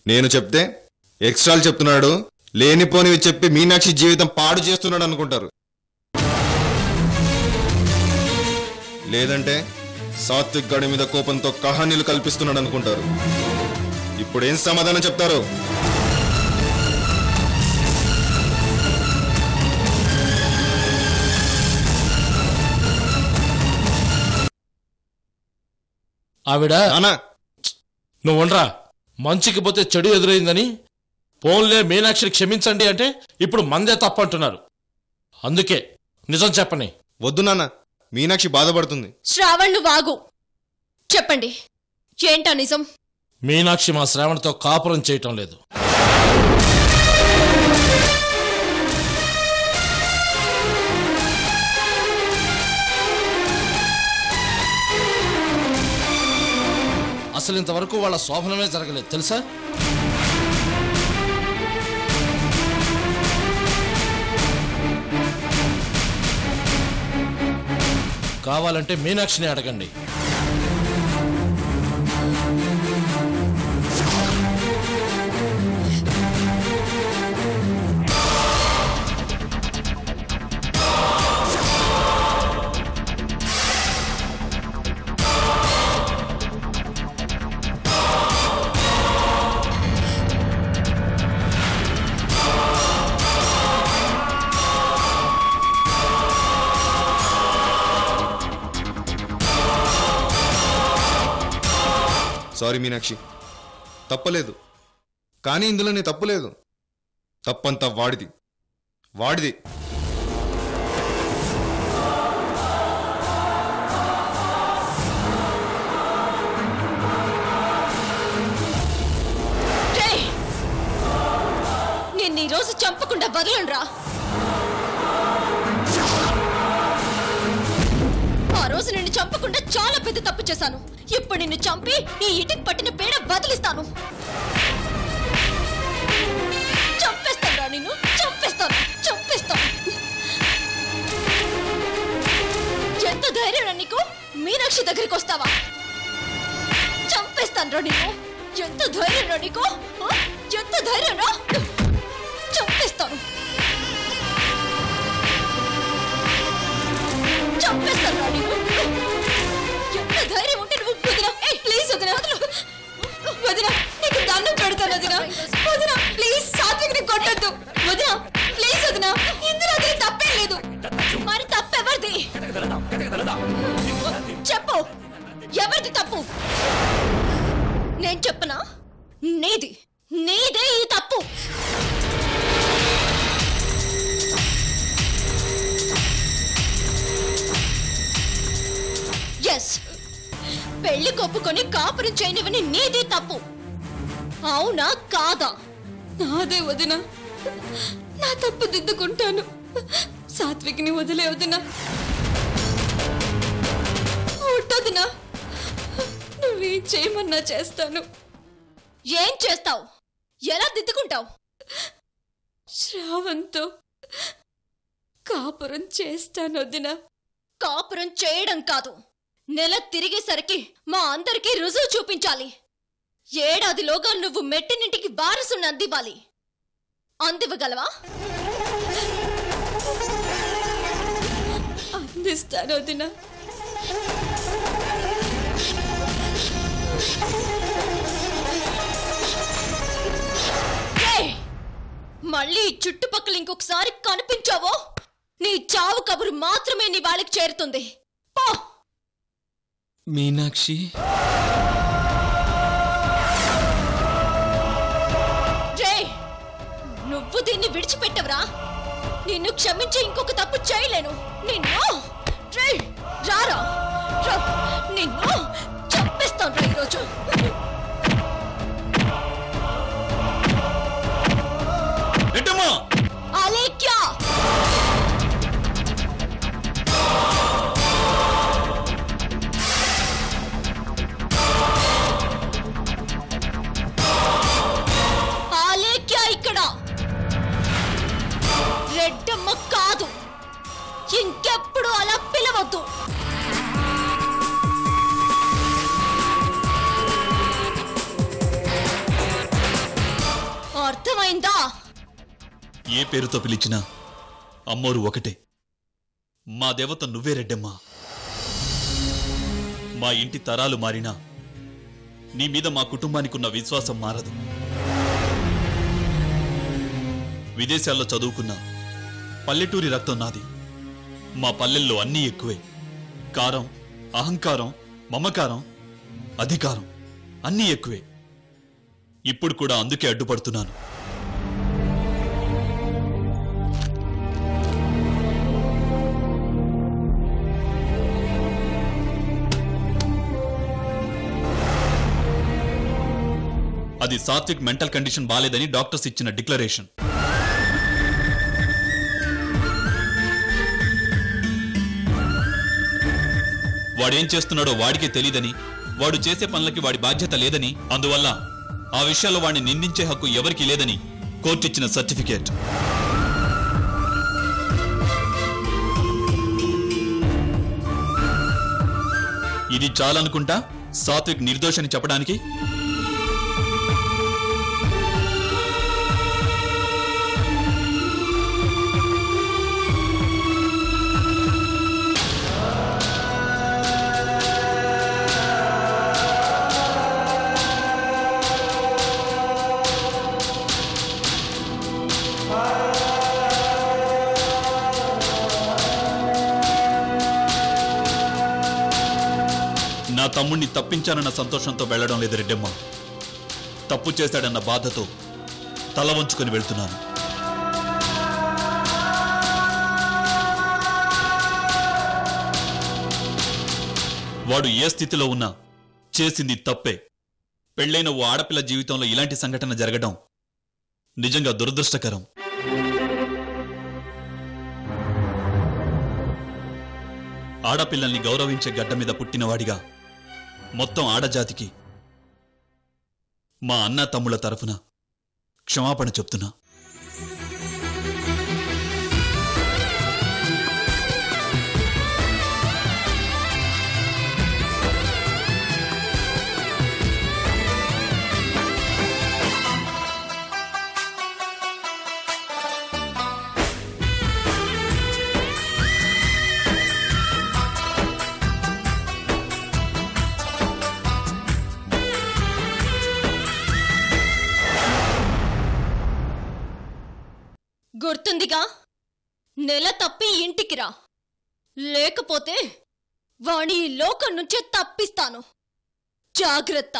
నేను చెప్తే ఎక్స్ట్రాలు చెప్తున్నాడు లేనిపోనివి చెప్పి మీనాక్షి జీవితం పాడు చేస్తున్నాడు అనుకుంటారు లేదంటే సాత్విక్ గడి మీద కోపంతో కహానీలు కల్పిస్తున్నాడు అనుకుంటారు ఇప్పుడు ఏం సమాధానం చెప్తారు ఆవిడ నానా నువ్వు ఉండరా మంచికి పోతే చెడు ఎదురైందని పోన్లే మీనాక్షిని క్షమించండి అంటే ఇప్పుడు మందే తప్పు అంటున్నారు అందుకే నిజం చెప్పని వద్దు నాన్న మీనాక్షి బాధపడుతుంది శ్రావణ్ వాగు చెప్పండి ఏంటా నిజం మీనాక్షి మా శ్రావణ్తో కాపురం చేయటం లేదు అసలు ఇంతవరకు వాళ్ళ శోభనమే జరగలేదు తెలుసా కావాలంటే మీనాక్షిని అడగండి సారీ మీనాక్షి తప్పలేదు కానీ ఇందులో నీ తప్పులేదు తప్పంతా వాడిది వాడిది రేయ్! నిన్ను ఈ రోజు చంపకుండా వదలండ్రా ఆ రోజు నిన్ను చంపకుండా చాలా పెద్ద తప్పు చేశాను ఇప్పుడు నిన్ను చంపి ఈ ఇటికి పట్టిన పేడ బదిలిస్తాను చంపేస్తాను నిన్ను చంపేస్తాను చంపేస్తాను ఎంత ధైర్యం రా నీకు మీనాక్షి దగ్గరికి వస్తావా చంపేస్తాను రా నిన్ను ఎంత ధైర్యం రా నీకు ఆ? ఎంత ధైర్యం రా చంపేస్తాను చంపేస్తాను రా నీకు ఎంత ధైర్యం ఉంటే నువ్వు వదిన ఏయ్ ప్లీజ్ వదిన వదిన వదిన నీకు దండం పెడతాను వదిన వదిన ప్లీజ్ సాత్విక్ ని కొట్టద్దు వదిన ప్లీజ్ వదిన ఇందులో అది తప్పేం లేదు మరి తప్పెవరిది చెప్పు ఎవరిది తప్పు నేను చెప్పనా నీది నీదే ఈ తప్పు ఎస్ పెళ్లి కొప్పుకొని కాపురం చేయనివని నీది తప్పు అవునా కాదా నాదే వదిన నా తప్పు దిద్దుకుంటాను సాత్విక్ని వదిలే వదిన వదినా నువ్వేం చేయమన్నా చేస్తాను ఏం చేస్తావు ఎలా దిద్దుకుంటావు శ్రావంతో కాపురం చేస్తాను వదిన కాపురం చేయడం కాదు నెల తిరిగేసరికి మా అందరికీ రుజువు చూపించాలి ఏడాదిలోగా నువ్వు మెట్టినింటికి వారసుని అందివ్వాలి అందివ్వగలవా అందిస్తాను వదినా ఏయ్! మళ్ళీ ఈ చుట్టుపక్కల ఇంకొకసారి కనిపించావో నీ చావు కబురు మాత్రమే నీ వాళ్ళకి చేరుతుంది పో మీనాక్షి రే నువ్వు దీన్ని విడిచిపెట్టవరా నిన్ను క్షమించి ఇంకొక తప్పు చేయలేను నిన్ను రే రారా రా, నిన్ను చంపేస్తాను రా ఈరోజు ఏంటమ్మా అలేఖ్యా ఆలేఖ్య ఇక్కడ రెడ్డమ్మ కాదు ఇంకెప్పుడు అలా పిలవద్దు అర్థమైందా ఏ పేరుతో పిలిచినా అమ్మోరు ఒకటే మా దేవత నువ్వే రెడ్డమ్మా మా ఇంటి తరాలు మారినా నీ మీద మా కుటుంబానికి ఉన్న విశ్వాసం మారదు విదేశాల్లో చదువుకున్న పల్లెటూరి రక్తం నాది మా పల్లెల్లో అన్నీ ఎక్కువే కారం అహంకారం మమకారం అధికారం అన్నీ ఎక్కువే ఇప్పుడు కూడా అందుకే అడ్డుపడుతున్నాను అది సాత్విక్ మెంటల్ కండిషన్ బాలేదని డాక్టర్స్ ఇచ్చిన డిక్లరేషన్ వాడేం చేస్తున్నాడో వాడికే తెలియదని వాడు చేసే పనులకి వాడి బాధ్యత లేదని అందువల్ల ఆ విషయాల్లో వాడిని నిందించే హక్కు ఎవరికీ లేదని కోర్టు ఇచ్చిన సర్టిఫికేట్ ఇది చాలనుకుంటా సాత్విక్ నిర్దోషని చెప్పడానికి నా తమ్ముణ్ణి తప్పించానన్న సంతోషంతో వెళ్ళడం లేదు రెడ్డమ్మ తప్పు చేశాడన్న బాధతో తల వంచుకొని వెళ్తున్నాను వాడు ఏ స్థితిలో ఉన్నా చేసింది తప్పే పెళ్ళైన ఓ ఆడపిల్ల జీవితంలో ఇలాంటి సంఘటన జరగడం నిజంగా దురదృష్టకరం ఆడపిల్లల్ని గౌరవించే గడ్డ మీద పుట్టినవాడిగా మొత్తం ఆడజాతికి మా అన్న తమ్ముళ్ళ తరఫున క్షమాపణ చెప్తున్నా గుర్తుందిగా నెల తప్పి ఇంటికి రా లేకపోతే వాణి ఈ లోకం నుంచే తప్పిస్తాను జాగ్రత్త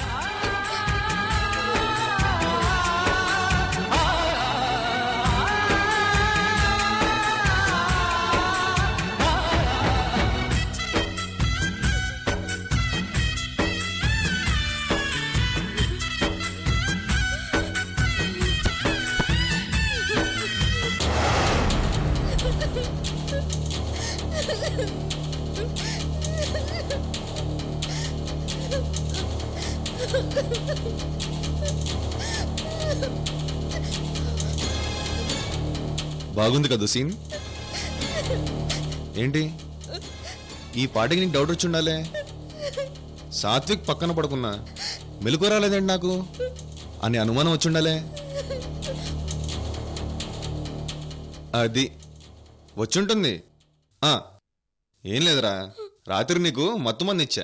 బాగుంది కదా సీన్ ఏంటి ఈ పాటికి నీకు డౌట్ వచ్చి ఉండాలే సాత్విక్ పక్కన పడుకున్నా మెలకు రాలేదేంటి నాకు అని అనుమానం వచ్చి ఉండాలే అది వచ్చుంటుంది ఆ, ఏం లేదురా రాత్రి నీకు మత్తు మంది ఇచ్చా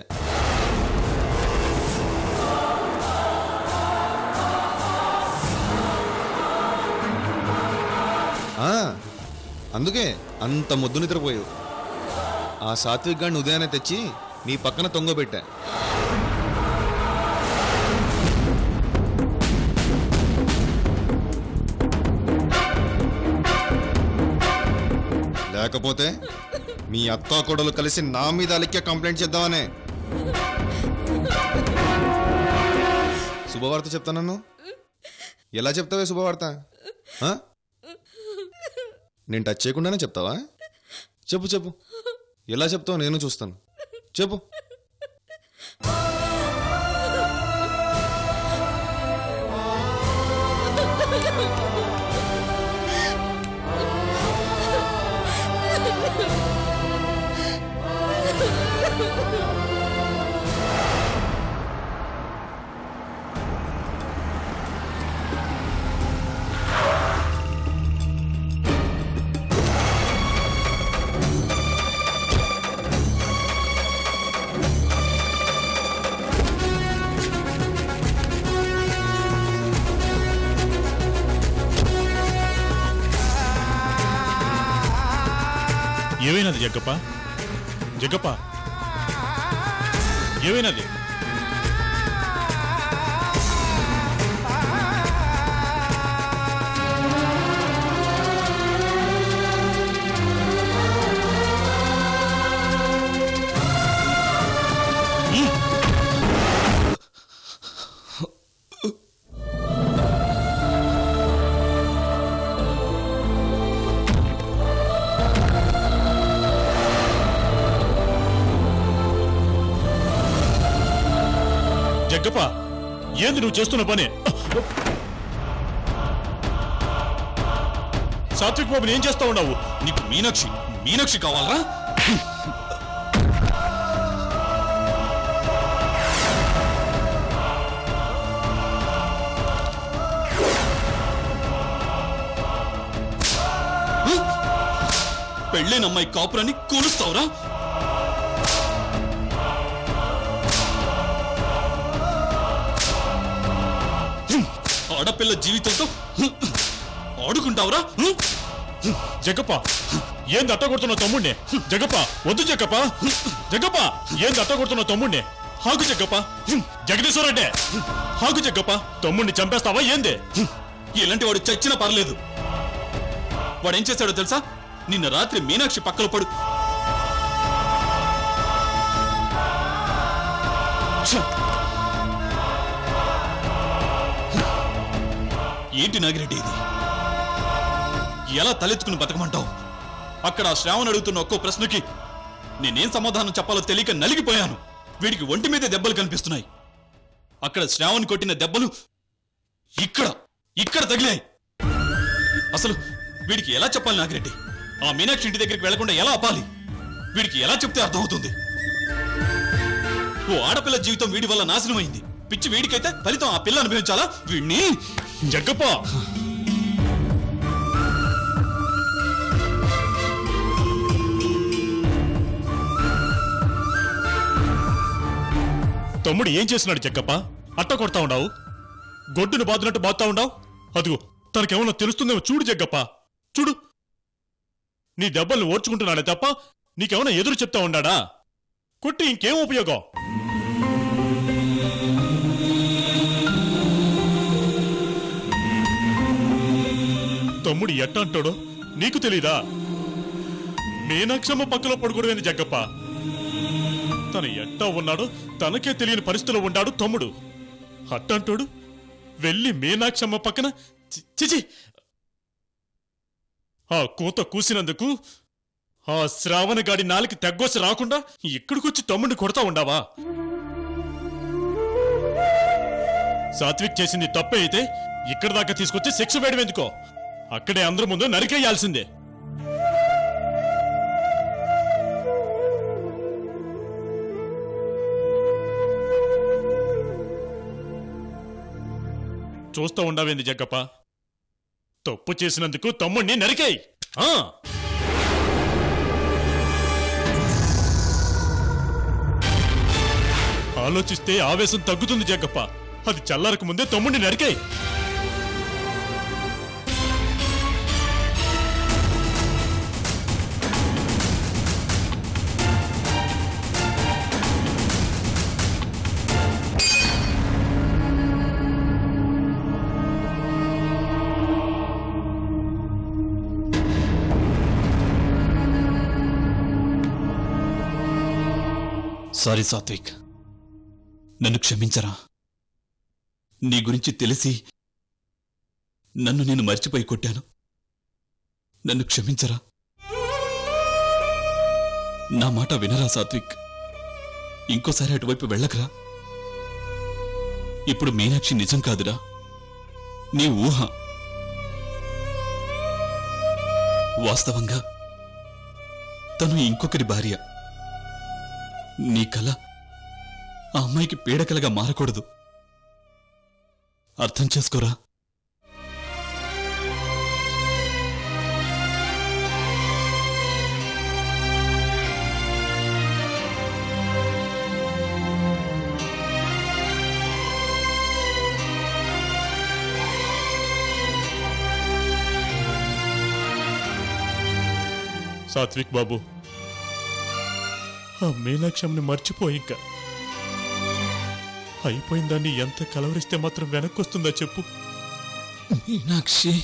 ఆ, అందుకే అంత ముద్దు నిద్రపోయావు ఆ సాత్విక్ గాడిని ఉదయాన్నే తెచ్చి నీ పక్కన తొంగబెట్టా లేకపోతే మీ అత్త కొడలు కలిసి నా మీద అలిక్కే కంప్లైంట్ చేద్దామనే శుభవార్త చెప్తాను ఎలా చెప్తావే శుభవార్త ఆ? నేను టచ్ చేయకుండానే చెప్తావా చెప్పు చెప్పు ఎలా చెప్తావు నేను చూస్తాను చెప్పు ఏమైనది జగ్గప్ప జగ్గప్ప ఏమైనది జగ్గప్ప ఏంది నువ్వు చేస్తున్న పని సాత్విక్ బాబుని ఏం చేస్తా ఉన్నావు నీకు మీనాక్షి మీనాక్షి కావాలరా పెళ్ళైన అమ్మాయి కాపురాన్ని కూలుస్తావురా ఆడపిల్ల జీవితంతో ఆడుకుంటావురా జగ్గప్ప ఏంది అట్ట కొడుతున్న తమ్ముడిని జగ్గప్ప వద్దు జగ్గప్ప జగ్గప్ప ఏంది అట్ట కొడుతున్న తమ్ముడిని హాకు జగ్గప్ప జగదీశ్వర అంటే హాకు జగ్గప్ప తమ్ముడిని చంపేస్తావా ఏంది ఇలాంటి వాడు చచ్చినా పర్లేదు వాడు ఏం చేశాడో తెలుసా నిన్న రాత్రి మీనాక్షి పక్కలో పడు ఛ! ఏంటి నాగిరెడ్డి ఇది ఎలా తలెత్తుకుని బతకమంటావు అక్కడ ఆ శ్రావణ్ అడుగుతున్న ఒక్కో ప్రశ్నకి నేనేం సమాధానం చెప్పాలో తెలియక నలిగిపోయాను వీడికి ఒంటి మీదే దెబ్బలు కనిపిస్తున్నాయి అక్కడ శ్రావణ్ కొట్టిన దెబ్బలు ఇక్కడ ఇక్కడ తగిలాయి అసలు వీడికి ఎలా చెప్పాలి నాగిరెడ్డి ఆ మీనాక్షి ఇంటి దగ్గరికి వెళ్లకుండా ఎలా ఆపాలి వీడికి ఎలా చెప్తే అర్థమవుతుంది ఓ ఆడపిల్ల జీవితం వీడి వల్ల నాశనమైంది పిచ్చి వీడికైతే ఫలితం ఆ పిల్ల అనుభవించాలా వీడిని జగ్గప్ప తమ్ముడు ఏం చేసినాడు జగ్గప్ప అట్ట కొడతా ఉన్నావు గొడ్డును బాదునట్టు బాదుతా ఉన్నావు అదిగో తనకేమన్నా తెలుస్తుందేమో చూడు జగ్గప్ప చూడు నీ దెబ్బల్ని ఓర్చుకుంటున్నాడే తప్ప నీకేమన్నా ఎదురు చెప్తా ఉన్నాడా కొట్టి ఇంకేం ఉపయోగం తమ్ముడు ఎట్ట అంటాడో నీకు తెలీదా మీనాక్షమ్మ పక్కలో పడుకోవడమేంది జగ్గప్ప తను ఎట్టా ఉన్నాడో తనకే తెలియని పరిస్థితిలో ఉన్నాడు తమ్ముడు అట్టంటాడు వెళ్ళి మీనాక్షమ్మ పక్కన చి- చిచి ఆ కూత కూసినందుకు ఆ శ్రావణ గాడి నాలికి తెగ్గోసి రాకుండా ఇక్కడికొచ్చి తమ్ముడిని కొడతా ఉండావా సాత్విక్ చేసింది తప్పే అయితే ఇక్కడి దాకా తీసుకొచ్చి శిక్ష వేయడం ఎందుకో అక్కడే అందరి ముందు నరికేయాల్సిందే చూస్తూ ఉండవేంది జగ్గప్ప తప్పు చేసినందుకు తమ్ముణ్ణి నరికేయ్ ఆ ఆలోచిస్తే ఆవేశం తగ్గుతుంది జగ్గప్ప అది చల్లారక ముందే తమ్ముడిని నరికేయ్ సారీ సాత్విక్ నన్ను క్షమించరా నీ గురించి తెలిసి నన్ను నేను మర్చిపోయి కొట్టాను నన్ను క్షమించరా నా మాట వినరా సాత్విక్ ఇంకోసారి అటువైపు వెళ్ళకరా ఇప్పుడు మీనాక్షి నిజం కాదురా నీ ఊహ వాస్తవంగా తను ఇంకొకరి భార్య నీ కల ఆ అమ్మాయికి పీడకలగా మారకూడదు అర్థం చేసుకోరా సాత్విక్ బాబు ఆ మీనాక్షమ్మని మర్చిపో ఇంకా అయిపోయిన దాన్ని ఎంత కలవరిస్తే మాత్రం వెనక్కి వస్తుందా చెప్పు మీనాక్షి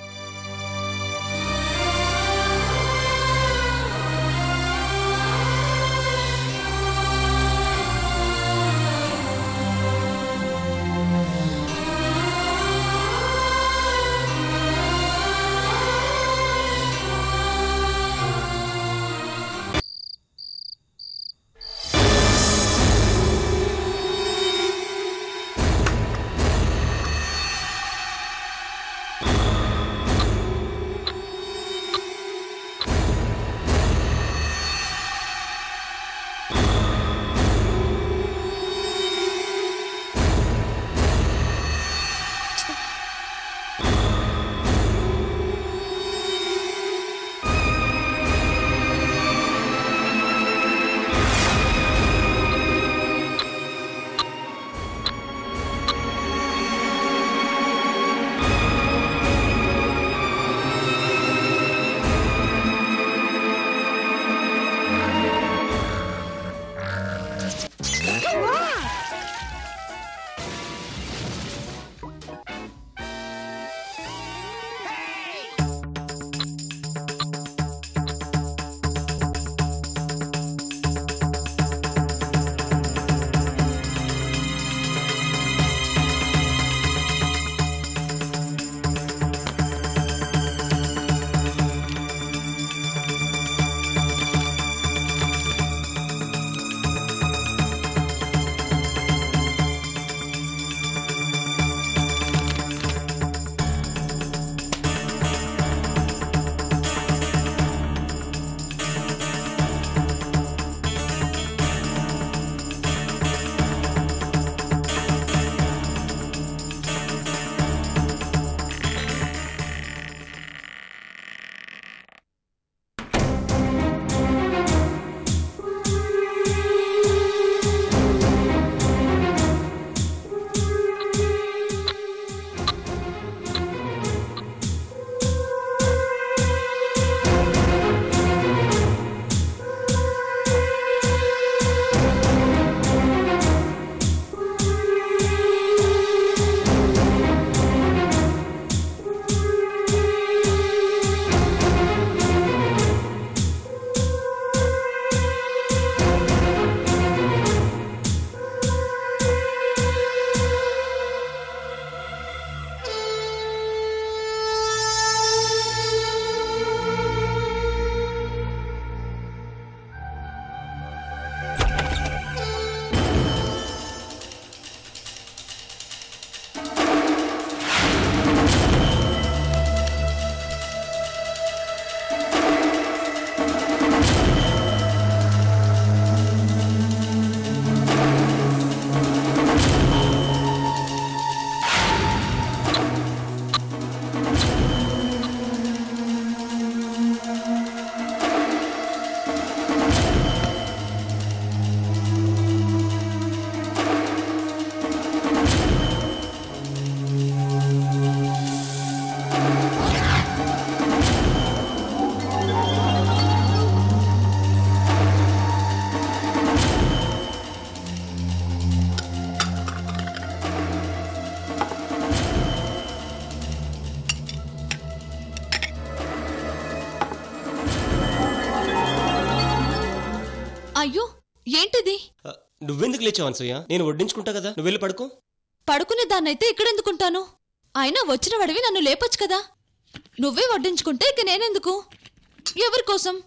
అయ్యో ఏంటిది ఆ, నువ్వెందుకు లేచావు అనసూయ నేను వడ్డించుకుంటా కదా నువ్వు వెళ్ళి పడుకో పడుకునే దాన్నైతే ఇక్కడెందుకుంటాను అయినా వచ్చిన వాడివి నన్ను లేపొచ్చు కదా నువ్వే వడ్డించుకుంటే ఇక నేనెందుకు ఎవరి కోసం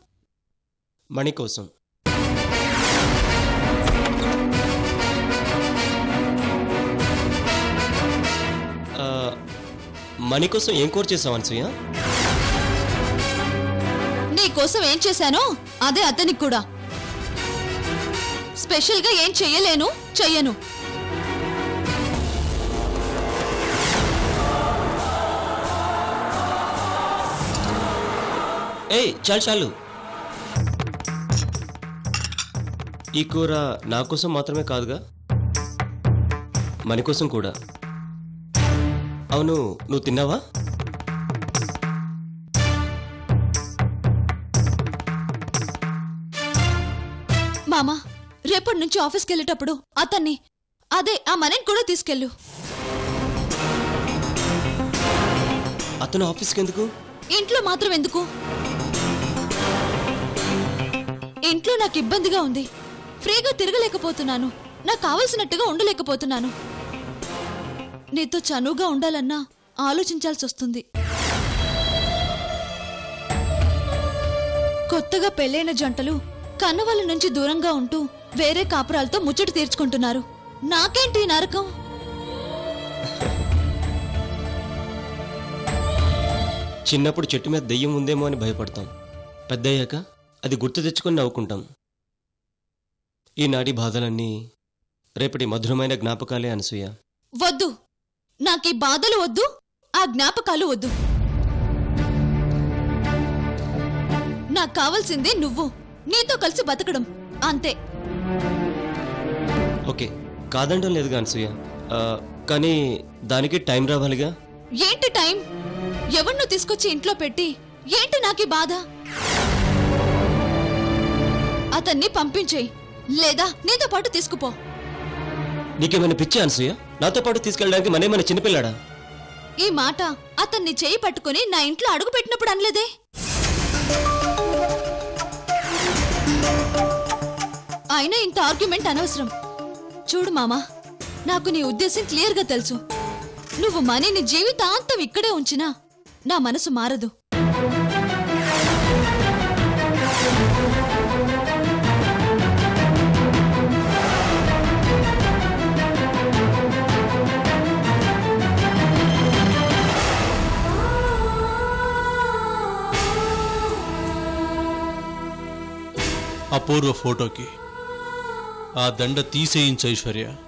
మణి కోసం ఆ, మణి కోసం ఏం కోర్ చేసావు అనసూయ నీ కోసం ఏం చేశానో అదే అతనికి కూడా స్పెషల్గా ఏం చెయ్యలేను చెయ్యను ఏయ్ చాలు చాలు ఈ కూర నా కోసం మాత్రమే కాదుగా మణి కోసం కూడా అవును నువ్వు తిన్నావా మా మామ రేపటి నుంచి ఆఫీస్కి వెళ్ళేటప్పుడు అతన్ని అదే ఆ మనని కూడా తీసుకెళ్ళు అతను ఆఫీస్కి ఎందుకు ఇంట్లో మాత్రం ఎందుకు ఇంట్లో నాకు ఇబ్బందిగా ఉంది ఫ్రీగా తిరగలేకపోతున్నాను నాకు కావలసినట్టుగా ఉండలేకపోతున్నాను నీతో చనువుగా ఉండాలన్నా ఆలోచించాల్సి వస్తుంది కొత్తగా పెళ్ళైన జంటలు కన్నవాళ్ళ నుంచి దూరంగా ఉంటూ వేరే కాపురాలతో ముచ్చట తీర్చుకుంటున్నారు నాకేంటి ఈ నరకం చిన్నప్పుడు చెట్టు మీద దెయ్యం ఉందేమో అని భయపడతాం పెద్దయ్యాక అది గుర్తు తెచ్చుకొని నవ్వుకుంటాం ఈనాటి బాధలన్నీ రేపటి మధురమైన జ్ఞాపకాలే అనసూయ వద్దు నాకీ బాధలు వద్దు ఆ జ్ఞాపకాలు వద్దు నాకు కావాల్సింది నువ్వు నీతో కలిసి బతకడం అంతే ఓకే కాదండం లేదుగా అనసూయ ఆ, కానీ దానికి టైం రావాలిగా ఏంటి టైం ఎవరినో తీసుకొచ్చి ఇంట్లో పెట్టి ఏంటి నాకీ బాధ అతన్ని పంపించేయి లేదా నీతో పాటు తీసుకుపో నీకేమైనా పిచ్చి అనసూయ నాతో పాటు తీసుకెళ్ళడానికి మనేమైనా చిన్నపిల్లాడా ఈ మాట అతన్ని చేయి పట్టుకుని నా ఇంట్లో అడుగు పెట్టినప్పుడు అనలేదే అయినా ఇంత ఆర్గ్యుమెంట్ అనవసరం చూడు మామా నాకు నీ ఉద్దేశం క్లియర్గా తెలుసు నువ్వు మనీని జీవితాంతం ఇక్కడే ఉంచినా నా మనసు మారదు అపూర్వ ఫోటోకి ఆ దండ తీసేయించు ఐశ్వర్య